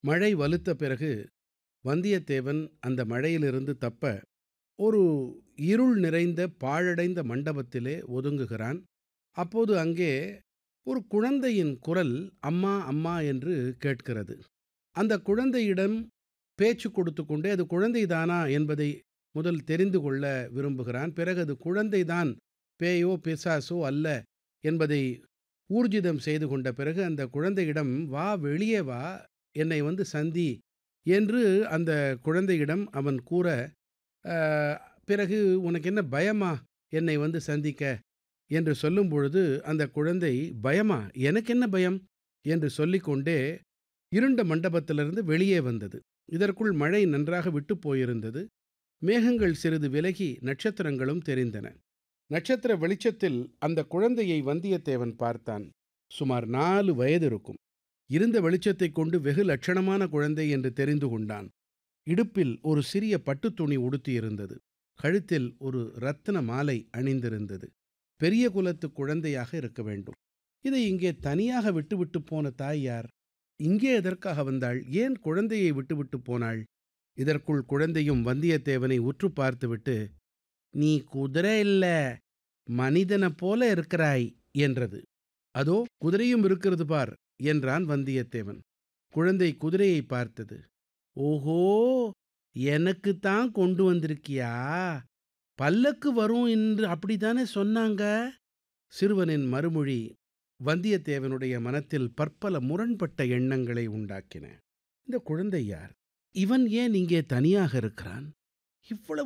மழை வலுத்த பிறகு வந்தியத்தேவன் அந்த மழையிலிருந்து தப்ப ஒரு இருள் நிறைந்த பாழடைந்த மண்டபத்திலே ஒதுங்குகிறான் அப்போது அங்கே ஒரு குழந்தையின் குரல் அம்மா அம்மா என்று கேட்கிறது அந்த குழந்தையிடம் பேச்சு கொடுத்து கொண்டே அது குழந்தைதானா என்பதை முதல் தெரிந்து கொள்ள விரும்புகிறான் பிறகு அது குழந்தைதான் பேயோ பிசாசோ அல்ல என்பதை ஊர்ஜிதம் செய்து கொண்ட பிறகு அந்த குழந்தையிடம் வா வெளியே வா என்னை வந்து சந்தி என்று அந்த குழந்தையிடம் அவன் கூற "அஹ், பிறகு உனக்கு என்ன பயமா என்னை வந்து சந்திக்க என்று சொல்லும் பொழுது அந்த குழந்தை பயமா எனக்கு என்ன பயம் என்று சொல்லிக்கொண்டே இருண்ட மண்டபத்திலிருந்து வெளியே வந்தது இதற்குள் மழை நன்றாக விட்டுப் போயிருந்தது மேகங்கள் சிறிது விலகி நட்சத்திரங்களும் தெரிந்தன நட்சத்திர வெளிச்சத்தில் அந்த குழந்தையை வந்தியத்தேவன் பார்த்தான் சுமார் நாலு வயது இருக்கும் இருந்த வெளிச்சத்தைக் கொண்டு வெகு லட்சணமான குழந்தை என்று தெரிந்து கொண்டான் இடுப்பில் ஒரு சிறிய பட்டுத் துணி உடுத்தியிருந்தது கழுத்தில் ஒரு ரத்தின மாலை அணிந்திருந்தது பெரிய குலத்து குழந்தையாக இருக்க வேண்டும் இதை இங்கே தனியாக விட்டுவிட்டு போன தாய் யார் இங்கே எதற்காக வந்தாள் ஏன் குழந்தையை விட்டுவிட்டு போனாள் இதற்குள் குழந்தையும் வந்தியத்தேவனை உற்று பார்த்துவிட்டு நீ குதிரை இல்ல மனிதனைப் போல இருக்கிறாய் என்றது அதோ குதிரையும் இருக்கிறது பார் என்றான் வந்தியத்தேவன் குழந்தை குதிரையை பார்த்தது ஓஹோ எனக்குத்தான் கொண்டு வந்திருக்கியா பல்லக்கு வரும் என்று அப்படித்தானே சொன்னாங்க சிறுவனின் மறுமொழி வந்தியத்தேவனுடைய மனத்தில் பற்பல முரண்பட்ட எண்ணங்களை உண்டாக்கின இந்த குழந்தை யார் இவன் ஏன் இங்கே தனியாக இருக்கிறான் இவ்வளவு